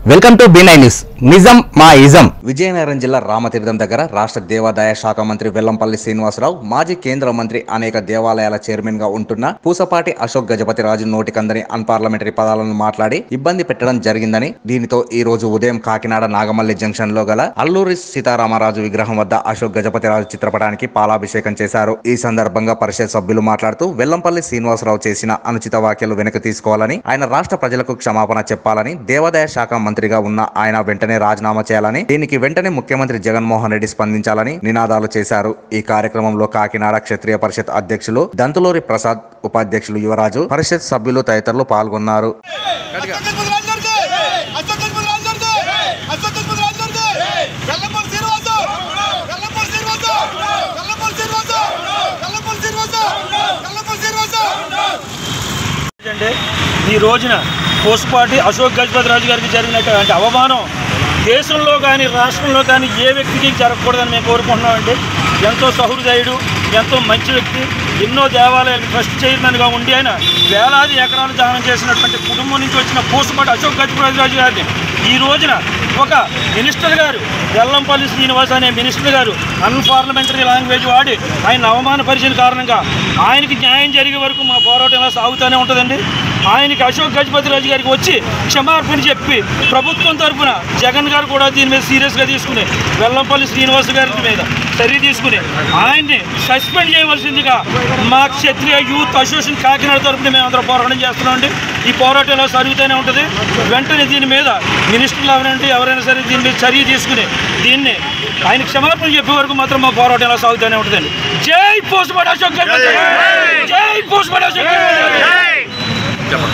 welcome to B nine news నిజం మా ism Vizianagaram జిల్లా రామతీర్థం దగ్గర రాష్ట్ర దేవాదాయ శాఖ మంత్రి వెల్లంపల్లి శ్రీనివాసరావు మాజీ కేంద్ర మంత్రి అనేక దేవాలయాల చైర్మన్ గా ఉంటున్న పూసపాటి అశోక్ గజపతి రాజు నోటికందని అన్పార్లమెంటరీ పదాలను మాట్లాడి ఇబ్బంది పెట్టడం జరిగిందని దీనితో ఈ రోజు ఉదయం కాకినాడ నాగమల్లి జంక్షన్ లో గల అల్లూరి సీతారామరాజు విగ్రహం వద్ద అశోక్ గజపతి రాజు చిత్రపటానికి పాలాభిషేకం చేశారు ఈ సందర్భంగా పరిషత్ సభ్యులు మాట్లాడుతూ వెల్లంపల్లి శ్రీనివాసరావు చేసిన అనుచిత వ్యాఖ్యలు వెనక్కి తీసుకోవాలని ఆయన రాష్ట్ర ప్రజలకు క్షమాపణ చెప్పాలని దేవాదాయ శాఖ మంత్రిగా ఉన్న ఆయన వెంటనే రాజీనామా చేయాలని దీనికి వెంటనే ముఖ్యమంత్రి జగన్మోహన్ రెడ్డి స్పందించాలని నినాదాలు చేశారు ఈ కార్యక్రమంలో కాకినాడ క్షత్రియ పరిషత్ అధ్యక్షులు దంతులూరి ప్రసాద్ ఉపాధ్యక్షులు యువరాజు పరిషత్ సభ్యులు తదితరులు పాల్గొన్నారు అశోక్ రాజర్దే అశోక్ రాజర్దే అశోక్ రాజర్దే వెల్లపల్లి శ్రీనివాస వెల్లపల్లి శ్రీనివాస వెల్లపల్లి శ్రీనివాస వెల్లపల్లి శ్రీనివాస వెల్లపల్లి శ్రీనివాస అంటే ఈ రోజున పోసుపాటి అశోక్ గజపతి రాజు గారికి జరిగినటువంటి అవమానం దేశంలో కానీ రాష్ట్రంలో కానీ ఏ వ్యక్తికి జరగకూడదని మేము కోరుకుంటున్నామండి ఎంతో సహృదయుడు ఎంతో మంచి వ్యక్తి ఎన్నో దేవాలయాలకు ట్రస్ట్ చైర్మన్గా ఉండి ఆయన వేలాది ఎకరాలు దానం చేసినటువంటి కుటుంబం నుంచి వచ్చిన పోసుపాటి అశోక్ గజపతి రాజు గారిని ఈ రోజున ఒక మినిస్టర్ గారు వెల్లంపల్లి శ్రీనివాస్ అనే మినిస్టర్ గారు అన్పార్లమెంటరీ లాంగ్వేజ్ వాడి ఆయన అవమానపరిచిన కారణంగా ఆయనకి న్యాయం జరిగే వరకు మా పోరాటం ఇలా సాగుతూనే ఉంటుందండి ఆయనకి అశోక్ గజపతి రాజు గారికి వచ్చి క్షమాపణ చెప్పి ప్రభుత్వం తరఫున జగన్ గారు కూడా దీని మీద సీరియస్గా తీసుకుని వెల్లంపల్లి శ్రీనివాస్ గారి మీద చర్య తీసుకుని ఆయన్ని సస్పెండ్ చేయవలసిందిగా మా క్షత్రియ యూత్ అసోసియేషన్ కాకినాడ తరఫున మేము అందరం పోరాటం చేస్తున్నామండి ఈ పోరాటం ఇలా జరుగుతూనే ఉంటుంది వెంటనే దీని మీద మినిస్టర్లు ఎవరంటే ఎవరైనా సరే దీని మీద చర్య తీసుకుని దీన్ని ఆయన క్షమాపణ చెప్పే వరకు మాత్రం మా పోరాటం ఇలా సాగుతూనే ఉంటుందండి జై పోస్ట్మార్టం అశోక్ గజపతి జై పోస్ట్మార్టం అశోక్ గజపతి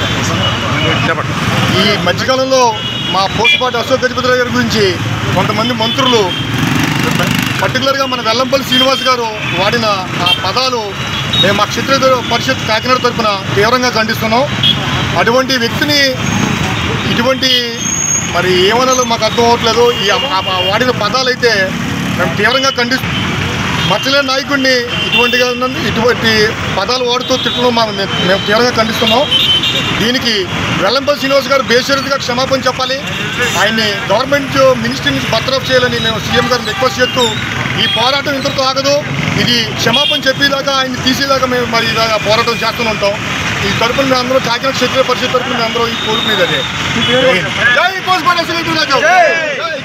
ఈ మధ్యకాలంలో మా పోసుపాటి అశోక్ గజపతిరావు గారి గురించి కొంతమంది మంత్రులు పర్టికులర్గా మన వెల్లంపల్లి శ్రీనివాస్ గారు వాడిన ఆ పదాలు మేము మా క్షత్రియ పరిషత్ కాకినాడ తరఫున తీవ్రంగా ఖండిస్తున్నాం అటువంటి వ్యక్తిని ఇటువంటి మరి ఏమనాలో మాకు అర్థం అవ్వట్లేదు ఈ ఆ- ఆ వాడిన పదాలు అయితే మేము తీవ్రంగా ఖండి మచ్చలేని నాయకుడిని ఇటువంటి ఇటువంటి పదాలు వాడుతూ తిట్టడం మా- మేము మేము తీవ్రంగా ఖండిస్తున్నాం దీనికి వెల్లంపల్లి శ్రీనివాస్ గారు బేషరతుగా క్షమాపణ చెప్పాలి ఆయన్ని గవర్నమెంట్ మినిస్ట్రీ నుంచి బర్తరఫ్ చేయాలని మేము సీఎం గారిని రిక్వెస్ట్ చేస్తూ ఈ పోరాటం ఇంతటితో ఆగదు ఇది క్షమాపణ చెప్పేదాకా ఆయన్ని తీసేదాకా మేము మరి ఇలాగా పోరాటం చేస్తూనే ఉంటాం ఈ తరపున మేము అందరూ కాకినాడ క్షత్రియ పరిషత్ తరపున మేము అందరూ ఈ కోరుకునేది అదే జై పోస్ట్